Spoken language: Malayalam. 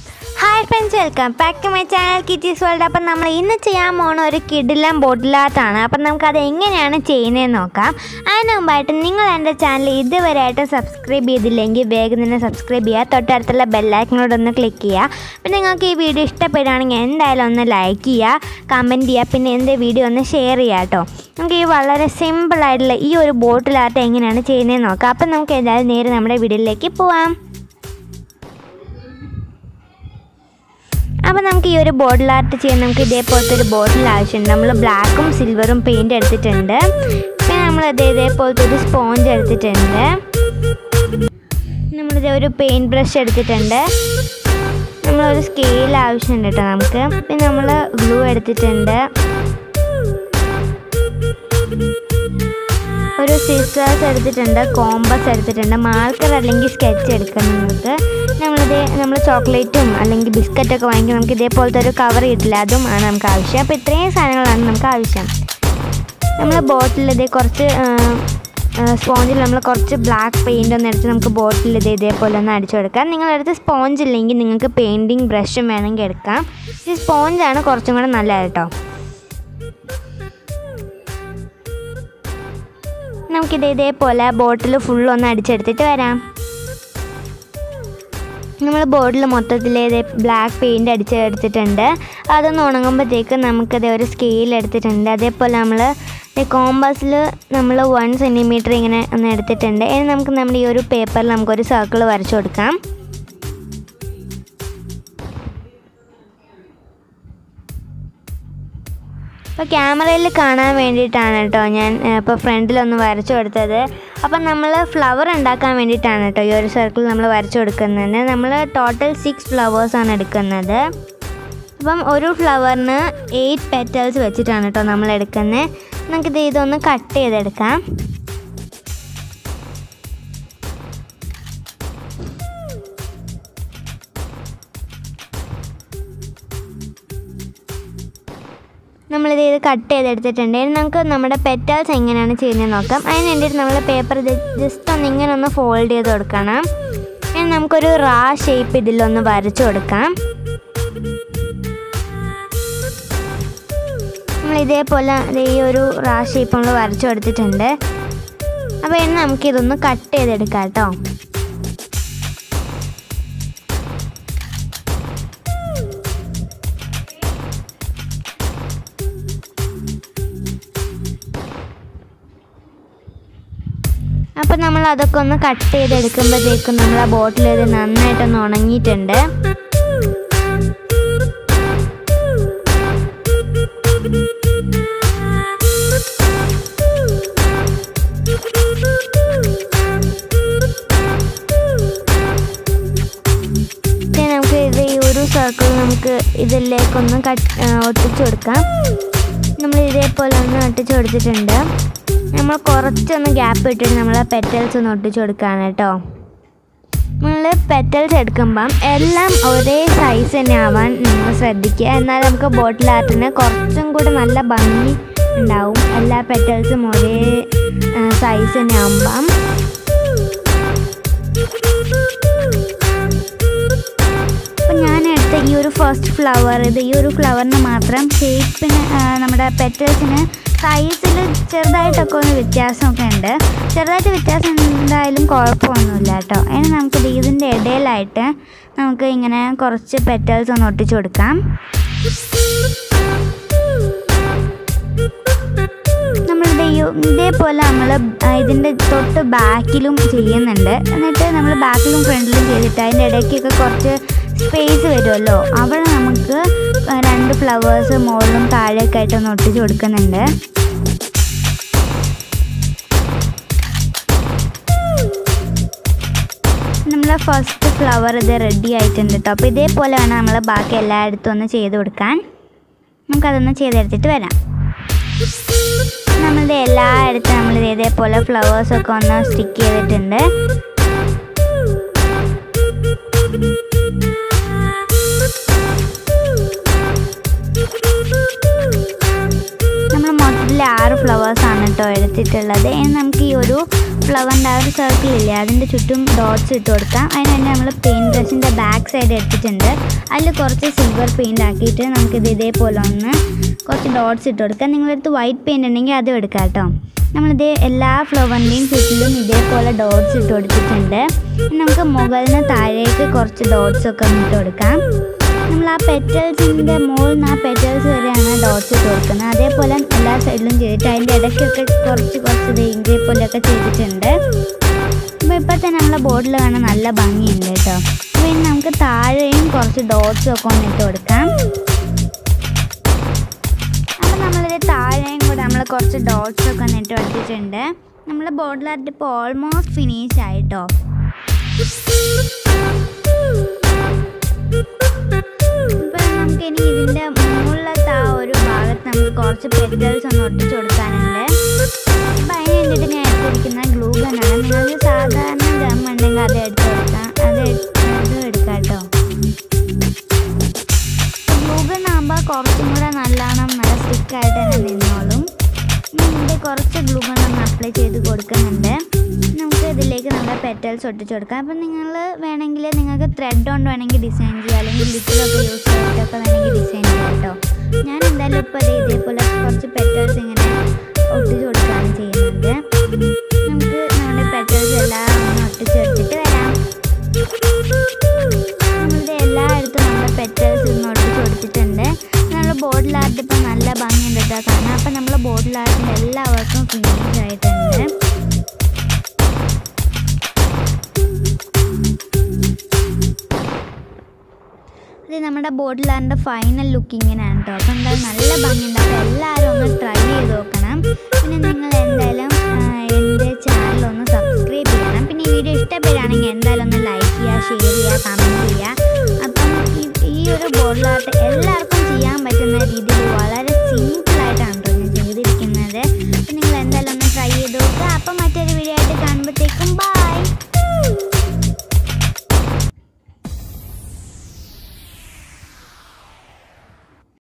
hi friends welcome back to my channel Kitty's World അപ്പം നമ്മൾ ഇന്ന് ചെയ്യാൻ പോണ ഒരു കിടിലം ബോട്ടിലാത്താണ് അപ്പം നമുക്കത് എങ്ങനെയാണ് ചെയ്യുന്നതെന്ന് നോക്കാം അതിന് മുമ്പായിട്ട് നിങ്ങൾ എൻ്റെ ചാനൽ ഇതുവരെയായിട്ട് സബ്സ്ക്രൈബ് ചെയ്തില്ലെങ്കിൽ വേഗം തന്നെ സബ്സ്ക്രൈബ് ചെയ്യുക തൊട്ടടുത്തുള്ള ബെല്ലൈക്കനോട് ഒന്ന് ക്ലിക്ക് ചെയ്യുക പിന്നെ നിങ്ങൾക്ക് ഈ വീഡിയോ ഇഷ്ടപ്പെടുകയാണെങ്കിൽ എന്തായാലും ഒന്ന് ലൈക്ക് ചെയ്യുക കമൻറ്റ് ചെയ്യുക പിന്നെ എൻ്റെ വീഡിയോ ഒന്ന് ഷെയർ ചെയ്യുക കേട്ടോ നമുക്ക് ഈ വളരെ സിമ്പിളായിട്ടുള്ള ഈ ഒരു ബോട്ടിലാർട്ട് എങ്ങനെയാണ് ചെയ്യുന്നതെന്ന് നോക്കാം അപ്പം നമുക്ക് എന്തായാലും നേരെ നമ്മുടെ വീഡിയോയിലേക്ക് പോവാം അപ്പോൾ നമുക്ക് ഈ ഒരു ബോട്ടിൽ ആർട്ട് ചെയ്യാൻ നമുക്ക് ഇതേപോലത്തെ ഒരു ബോട്ടിൽ ആവശ്യമുണ്ട് നമ്മൾ ബ്ലാക്കും സിൽവറും പെയിൻറ് എടുത്തിട്ടുണ്ട് പിന്നെ നമ്മൾ ഇതേ ഇതേപോലത്തെ ഒരു സ്പോഞ്ച് എടുത്തിട്ടുണ്ട് നമ്മളിത് ഒരു പെയിൻറ് ബ്രഷ് എടുത്തിട്ടുണ്ട് നമ്മളൊരു സ്കെയിൽ ആവശ്യമുണ്ട് കേട്ടോ നമുക്ക് പിന്നെ നമ്മൾ ഗ്ലൂ എടുത്തിട്ടുണ്ട് ഒരു സിസേഴ്സ് എടുത്തിട്ടുണ്ട് കോമ്പസ് എടുത്തിട്ടുണ്ട് മാർക്കർ അല്ലെങ്കിൽ സ്കെച്ച് എടുക്കണം നമുക്ക് നമ്മളിത് നമ്മൾ ചോക്ലേറ്റും അല്ലെങ്കിൽ ബിസ്ക്കറ്റൊക്കെ വാങ്ങിക്കും നമുക്ക് ഇതേപോലത്തെ ഒരു കവർ കിട്ടില്ല അതും ആണ് നമുക്ക് ആവശ്യം അപ്പോൾ ഇത്രയും സാധനങ്ങളാണ് നമുക്ക് ആവശ്യം നമ്മൾ ബോട്ടിൽ ഇത് കുറച്ച് സ്പോഞ്ചിൽ നമ്മൾ കുറച്ച് ബ്ലാക്ക് പെയിൻ്റ് ഒന്ന് എടുത്ത് നമുക്ക് ബോട്ടിൽ ഇത് ഇതേപോലെ ഒന്ന് അടിച്ചു കൊടുക്കാം നിങ്ങളടുത്ത് സ്പോഞ്ച് ഇല്ലെങ്കിൽ നിങ്ങൾക്ക് പെയിൻറ്റിങ് ബ്രഷും വേണമെങ്കിൽ എടുക്കാം ഈ സ്പോഞ്ചാണ് കുറച്ചും കൂടെ നല്ലത് കേട്ടോ നമുക്കിത് ഇതേപോലെ ബോട്ടിൽ ഫുൾ ഒന്ന് അടിച്ചെടുത്തിട്ട് വരാം നമ്മൾ ബോട്ടിൽ മൊത്തത്തിൽ ഇതേ ബ്ലാക്ക് പെയിൻ്റ് അടിച്ചെടുത്തിട്ടുണ്ട് അതൊന്ന് ഉണങ്ങുമ്പോഴത്തേക്ക് നമുക്കത് ഒരു സ്കെയിൽ എടുത്തിട്ടുണ്ട് അതേപോലെ നമ്മൾ കോമ്പസിൽ നമ്മൾ വൺ സെൻറ്റിമീറ്റർ ഇങ്ങനെ ഒന്ന് എടുത്തിട്ടുണ്ട് ഇനി നമുക്ക് നമ്മുടെ ഈ ഒരു പേപ്പറിൽ നമുക്കൊരു സർക്കിൾ വരച്ചു കൊടുക്കാം അപ്പോൾ ക്യാമറയിൽ കാണാൻ വേണ്ടിയിട്ടാണ് കേട്ടോ ഞാൻ ഇപ്പോൾ ഫ്രണ്ടിലൊന്ന് വരച്ചു കൊടുത്തത് അപ്പം നമ്മൾ ഫ്ലവർ ഉണ്ടാക്കാൻ വേണ്ടിയിട്ടാണ് കേട്ടോ ഈ ഒരു സർക്കിൾ നമ്മൾ വരച്ചു കൊടുക്കുന്നത് നമ്മൾ ടോട്ടൽ സിക്സ് ഫ്ലവേഴ്സാണ് എടുക്കുന്നത് അപ്പം ഒരു ഫ്ലവറിന് എയ്റ്റ് പെറ്റൽസ് വെച്ചിട്ടാണ് കേട്ടോ നമ്മൾ എടുക്കുന്നത് നമുക്കിത് ഇതൊന്ന് കട്ട് ചെയ്തെടുക്കാം നമ്മളിത് ഇത് കട്ട് ചെയ്തെടുത്തിട്ടുണ്ട് ഇനി നമുക്ക് നമ്മുടെ പെറ്റൽസ് എങ്ങനെയാണ് ചെയ്യുന്നത് നോക്കാം അതിന് വേണ്ടിയിട്ട് നമ്മൾ പേപ്പർ ജസ്റ്റ് ഒന്ന് ഇങ്ങനെ ഒന്ന് ഫോൾഡ് ചെയ്ത് കൊടുക്കണം ഇനി നമുക്കൊരു റാ ഷേപ്പ് ഇതിലൊന്ന് വരച്ചു കൊടുക്കാം നമ്മൾ ഇതേപോലെ ഈ ഒരു റാ ഷേപ്പ് നമ്മൾ വരച്ചു കൊടുത്തിട്ടുണ്ട് അപ്പോൾ ഇനി നമുക്കിതൊന്ന് കട്ട് ചെയ്തെടുക്കാം കേട്ടോ അപ്പോൾ നമ്മൾ അതൊക്കെ ഒന്ന് കട്ട് ചെയ്തെടുക്കുമ്പോഴത്തേക്കും നമ്മൾ ആ ബോട്ടിൽ ഇത് നന്നായിട്ടൊന്ന് ഉണങ്ങിയിട്ടുണ്ട് പിന്നെ നമുക്ക് ഇത് ഈ ഒരു സർക്കിൾ നമുക്ക് ഇതിലേക്കൊന്ന് കട്ട് ഒട്ടിച്ചു കൊടുക്കാം നമ്മൾ ഇതേപോലെ ഒന്ന് ഒട്ടിച്ചു കൊടുത്തിട്ടുണ്ട് നമ്മൾ കുറച്ചൊന്ന് ഗ്യാപ്പ് ഇട്ടിട്ട് നമ്മൾ പെറ്റൽസ് ഒന്ന് ഒട്ടിച്ചു കൊടുക്കുകയാണ് കേട്ടോ നമ്മൾ പെറ്റൽസ് എടുക്കുമ്പം എല്ലാം ഒരേ സൈസ് തന്നെ ആവാൻ നിങ്ങൾ ശ്രദ്ധിക്കുക എന്നാൽ നമുക്ക് ബോട്ടിൽ ആർട്ടിന് കുറച്ചും കൂടി നല്ല ഭംഗി ഉണ്ടാവും എല്ലാ പെറ്റൽസും ഒരേ സൈസ് തന്നെ ആകുമ്പം അപ്പം ഞാൻ എടുത്ത ഈ ഒരു ഫസ്റ്റ് ഫ്ലവർ ഇത് ഈ ഒരു ഫ്ലവറിന് മാത്രം ഷേപ്പിന് നമ്മുടെ പെറ്റൽസിന് സൈസിൽ ചെറുതായിട്ടൊക്കെ ഒന്ന് വ്യത്യാസമൊക്കെ ഉണ്ട് ചെറുതായിട്ട് വ്യത്യാസം എന്തായാലും കുഴപ്പമൊന്നുമില്ല കേട്ടോ അതിന് നമുക്ക് ഇതിൻ്റെ ഇടയിലായിട്ട് നമുക്ക് ഇങ്ങനെ കുറച്ച് പെറ്റൽസ് ഒന്ന് ഒട്ടിച്ചു കൊടുക്കാം നമ്മളുടെ ഈ ഇതേപോലെ നമ്മൾ ഇതിൻ്റെ തൊട്ട് ബാക്കിലും ചെയ്യുന്നുണ്ട് എന്നിട്ട് നമ്മൾ ബാക്കിലും ഫ്രണ്ടിലും ചെയ്തിട്ട് അതിൻ്റെ ഇടയ്ക്കൊക്കെ കുറച്ച് സ്പേസ് വരുമല്ലോ അവിടെ നമുക്ക് രണ്ട് ഫ്ലവേഴ്സ് മുകളിലും താഴെയൊക്കെ ആയിട്ട് ഒന്ന് ഒട്ടിച്ച് കൊടുക്കുന്നുണ്ട് നമ്മൾ ഫസ്റ്റ് ഫ്ലവർ ഇത് റെഡി ആയിട്ടുണ്ട് കേട്ടോ അപ്പോൾ ഇതേപോലെ വേണം നമ്മൾ ബാക്കി എല്ലായിടത്തും ഒന്ന് ചെയ്ത് കൊടുക്കാൻ നമുക്കതൊന്ന് ചെയ്തെടുത്തിട്ട് വരാം നമ്മളുടെ എല്ലായിടത്തും നമ്മൾ ഇതേപോലെ ഫ്ലവേഴ്സൊക്കെ ഒന്ന് സ്റ്റിക്ക് ചെയ്തിട്ടുണ്ട് നമ്മൾ മൊത്തത്തിൽ ടോട്ടലി ആറ് ഫ്ലവേഴ്സാണ് കേട്ടോ എടുത്തിട്ടുള്ളത് ഇനി നമുക്ക് ഈ ഒരു ഫ്ലവറിൻ്റെ ആ ഒരു സർക്കിൾ ഇല്ലേ അതിൻ്റെ ചുറ്റും ഡോട്ട്സ് ഇട്ട് കൊടുക്കാം അതിന് തന്നെ നമ്മൾ പെയിൻറ് ബ്രഷിൻ്റെ ബാക്ക് സൈഡ് എടുത്തിട്ടുണ്ട് അതിൽ കുറച്ച് സിൽവർ പെയിൻ്റ് ആക്കിയിട്ട് നമുക്കിത് ഇതേപോലെ ഒന്ന് കുറച്ച് ഡോട്ട്സ് ഇട്ട് കൊടുക്കാം നിങ്ങളടുത്ത് വൈറ്റ് പെയിൻ്റ് ഉണ്ടെങ്കിൽ അതും എടുക്കാം കേട്ടോ നമ്മളിത് എല്ലാ ഫ്ലവറിൻ്റെയും ചുറ്റിലും ഇതേപോലെ ഡോട്ട്സ് ഇട്ട് കൊടുത്തിട്ടുണ്ട് ഇനി നമുക്ക് മുകളിൽ നിന്ന് താഴേക്ക് കുറച്ച് ഡോട്ട്സ് ഒക്കെ ഒന്ന് ഇട്ട് കൊടുക്കാം നമ്മൾ ആ പെറ്റൽസിൻ്റെ മുകളിൽ നിന്ന് ആ പെറ്റൽസ് വരെയാണ് ഡോട്ട്സ് ഇട്ട് കൊടുക്കുന്നത് അതേപോലെ എല്ലാ സൈഡിലും ചെയ്തിട്ട് അതിൻ്റെ ഇടയ്ക്കൊക്കെ കുറച്ച് കുറച്ച് ഇത് ഇതേപോലെയൊക്കെ ചെയ്തിട്ടുണ്ട് അപ്പോൾ ഇപ്പോൾ തന്നെ നമ്മളെ ബോർഡിൽ കാണാൻ നല്ല ഭംഗിയുണ്ട് കേട്ടോ അപ്പോൾ ഇനി നമുക്ക് താഴെയും കുറച്ച് ഡോട്ട്സും ഒക്കെ ഒന്ന് ഇട്ട് കൊടുക്കാം അപ്പോൾ നമ്മളിത് താഴെയും കൂടെ നമ്മൾ കുറച്ച് ഡോട്ട്സ് ഒക്കെ ഒന്ന് ഇട്ട് കൊടുത്തിട്ടുണ്ട് നമ്മൾ ബോർഡിൽ ആർട്ട് ഇപ്പോൾ ഓൾമോസ്റ്റ് ഫിനിഷ് ആയിട്ടോ ഇപ്പം നമുക്ക് ഇനി ഇതിൻ്റെ മുകളിലത്തെ ആ ഒരു ഭാഗത്ത് നമുക്ക് കുറച്ച് പെറ്റൽസ് ഒന്ന് ഒട്ടിച്ച് കൊടുക്കാനുണ്ട് അപ്പം അതിന് വേണ്ടിയിട്ട് ഞാൻ എടുത്തിരിക്കുന്ന ഗ്ലൂ ഗണ്ണാണ് നിങ്ങൾക്ക് സാധാരണ ഗം ഉണ്ടെങ്കിൽ അത് എടുത്ത് കൊടുക്കാം അത് എട്- അത് എടുക്കാം കേട്ടോ ഗ്ലൂ ഗൺ ആകുമ്പോൾ കുറച്ചും കൂടെ നല്ലോണം നല്ല സ്റ്റിക്കായിട്ട് തന്നെ നിന്നോളും ഇനി ഇതിൻ്റെ കുറച്ച് ഗ്ലൂ ഗൺ ഒന്ന് അപ്ലൈ ചെയ്ത് കൊടുക്കുന്നുണ്ട് നമുക്ക് ഇതിലേക്ക് നമ്മുടെ പെറ്റൽസ് ഒട്ടിച്ച് കൊടുക്കാം അപ്പം നിങ്ങൾ വേണമെങ്കിൽ നിങ്ങൾക്ക് ത്രെഡ് കൊണ്ട് വേണമെങ്കിൽ ഡിസൈൻ ചെയ്യാം അല്ലെങ്കിൽ ലിറ്റിലൊക്കെ യൂസ് ചെയ്തിട്ടൊക്കെ വേണമെങ്കിൽ ഡിസൈൻ ചെയ്യാം കേട്ടോ ഞാൻ എന്തായാലും ഇപ്പോൾ അത് ഇതേപോലെ കുറച്ച് പെറ്റൽസ് ഇങ്ങനെ ഒട്ടിച്ച് കൊടുക്കുകയാണ് ചെയ്യുന്നത് നമുക്ക് നമ്മുടെ പെറ്റൽസ് എല്ലാം ഒന്ന് ഒട്ടിച്ചെടുത്തിട്ട് വരാം നമ്മളിത് എല്ലായിടത്തും നമ്മുടെ പെറ്റൽസ് ഇന്ന് ഒട്ടിച്ച് കൊടുത്തിട്ടുണ്ട് നമ്മൾ ബോർഡിൽ ആർട്ട് ഇപ്പം നല്ല ഭംഗിയുണ്ട് കേട്ടോ കാരണം അപ്പം നമ്മൾ ബോർഡിൽ ആർട്ടിൻ്റെ എല്ലാവർക്കും ഫിനിഷ് ആയിട്ടുണ്ട് ഇത് നമ്മുടെ ബോർഡിൽ ആറിൻ്റെ ഫൈനൽ ലുക്ക് ഇങ്ങനെയാണ് കേട്ടോ അപ്പം എന്തായാലും നല്ല ഭംഗിയുണ്ട് അപ്പോൾ എല്ലാവരും ഒന്ന് ട്രൈ ചെയ്ത് നോക്കണം പിന്നെ നിങ്ങൾ എന്തായാലും ആ, എൻ്റെ ചാനൽ ഒന്ന് സബ്സ്ക്രൈബ് ചെയ്യണം പിന്നെ ഈ വീഡിയോ ഇഷ്ടപ്പെടുകയാണെങ്കിൽ എന്തായാലും ഒന്ന് ലൈക്ക് ചെയ്യുക ഷെയർ ചെയ്യുക കമൻറ്റ്